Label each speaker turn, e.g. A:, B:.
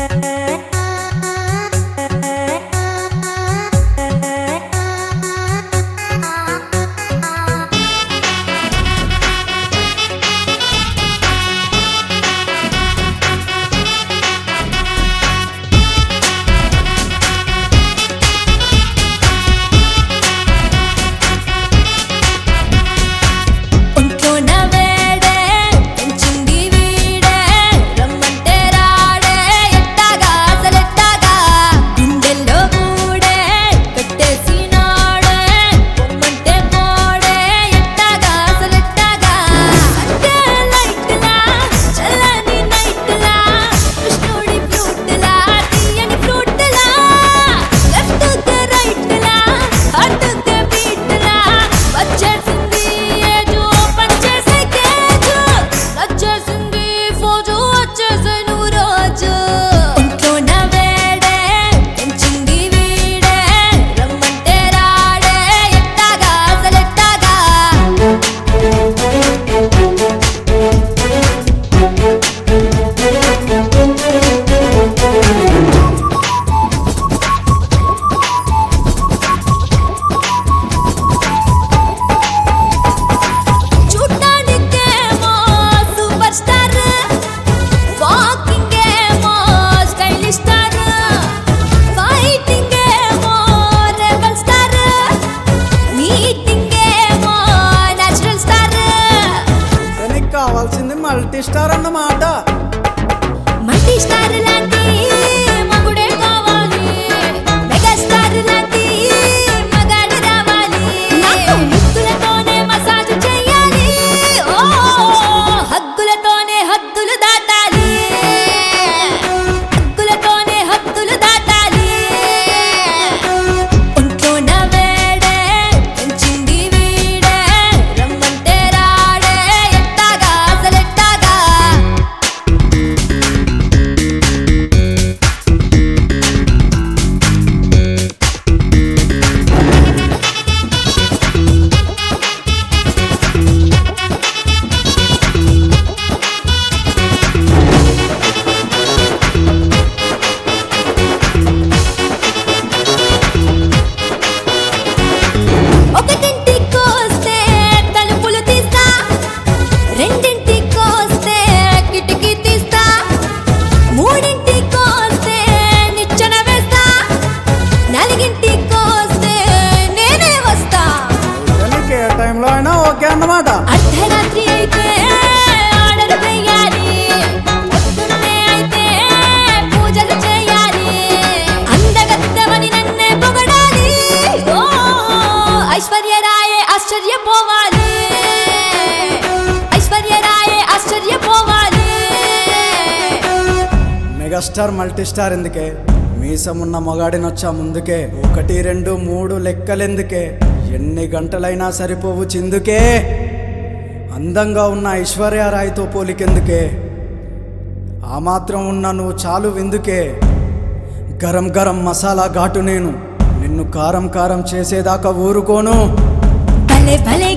A: ఒంట్లోన వేడే పెంచింది వీడే రమ్మంటే రాడే ఎట్టాగా అసలెట్టాగా గుండెల్లో గూడే పెట్టేసినాడే పొమ్మంటే పోడే ఎట్టాగా అసలెట్టాగా అంటే లైట్లా చల్లని నైట్లా కృష్ణుడి ఫ్రూట్లా తీయని ఫ్రూట్లా లెఫ్ట్ కి రైట్లా హార్ట్ కి బీట్లా వచ్చేసింది ఏజు ఓపెన్ చేసే కేజు నచ్చేసింది ఫోజు వచ్చేసే నువ్వు రోజు ఒంట్లోన వేడే పెంచింది వీడే రమ్మంటే రాడే ఎట్టాగా అసలెట్టాగా చూడ్డానికేమో సూపర్ స్టార్ వాకింగ్ ఏమో స్టైలిష్ స్టార్ ఫైటింగ్ ఏమో రెబల్ స్టార్ మీటింగ్ ఏమో నేచురల్ స్టార్
B: నీకు కావాల్సింది మల్టీ స్టార్ అన్నమాట
A: మల్టీ స్టార్ లాంటి మగుడే కావాలి మెగా స్టార్ లాంటి మగాడు రావాలి నాకు ముద్దులతోనే మసాజ్ చేయాలి ఓ హద్దులతోనే హద్దులు దాటాలి హద్దులతోనే హద్దులు దాటాలి ఒంట్లోన వేడే పెంచింది వీడే రమ్మంటే రాడే ఎట్టాగా అసలెట్టాగా ఒకటింటికొస్తే తలుపులు తీస్తా రెండింటికొస్తే కిటికీ తీస్తా మూడింటికొస్తే నిచ్చెన వేస్తా నాలుగింటికొస్తే నేనే వస్తా
B: అయితే నీకు ఏ టైంలో అయినా ఓకే అన్నమాట
A: అర్ధరాత్రి అయితే ఆర్డర్ వేయాలి పొద్దున్నే అయితే పూజలు చేయాలి అందగత్తెవని నన్నే పొగడాలి ఓ ఐశ్వర్యరాయే ఆశ్చర్యపోవాలి ఐశ్వర్యరాయే ఆశ్చర్యపోవాలి
B: మెగాస్టార్ మల్టీ స్టార్ ఎందుకే మీసమున్న మొగాడినొచ్చా ముందుకే ఒకటి రెండు మూడు లెక్కలెందుకే ఎన్ని గంటలైనా సరిపోవు చిందుకే అందంగా ఉన్న ఐశ్వర్య రాయ్తో పోలికెందుకే ఆ మాత్రం ఉన్న నువ్వు చాలు విందుకే గరం గరం మసాలా ఘాటు నేను నిన్ను కారం కారం చేసేదాకా ఊరుకోను
A: భలే భలే